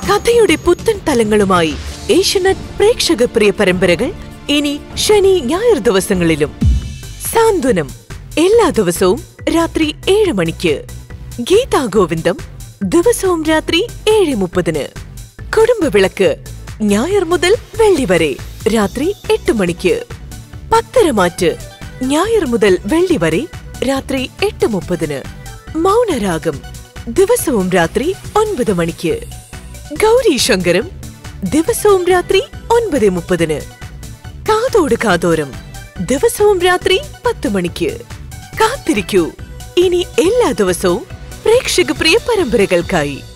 കഥയുടെ പുത്തൻ തലങ്ങളുമായി ഏഷ്യനെറ്റ് പ്രേക്ഷക പ്രിയ പരമ്പരകൾ ഇനി ശനി ഞായർ ദിവസങ്ങളിലും സാന്ത്വനം എല്ലാ ദിവസവും രാത്രി ഏഴ് മണിക്ക് ഗീതാ ഗോവിന്ദം ദിവസവും രാത്രി ഏഴ് മുപ്പതിന് കുടുംബവിളക്ക് ഞായർ മുതൽ വെള്ളി വരെ രാത്രി എട്ട് മണിക്ക് പത്തരമാറ്റ് ഞായർ മുതൽ വെള്ളി വരെ രാത്രി എട്ട് മുപ്പതിന് മൗനരാഗം ദിവസവും രാത്രി ഒൻപത് മണിക്ക് ഗൗരി ശങ്കരം ദിവസവും രാത്രി ഒൻപത് മുപ്പതിന് കാതോട് കാതോരം ദിവസവും രാത്രി പത്ത് മണിക്ക് കാത്തിരിക്കൂ ഇനി എല്ലാ ദിവസവും പ്രേക്ഷക പ്രിയ പരമ്പരകൾക്കായി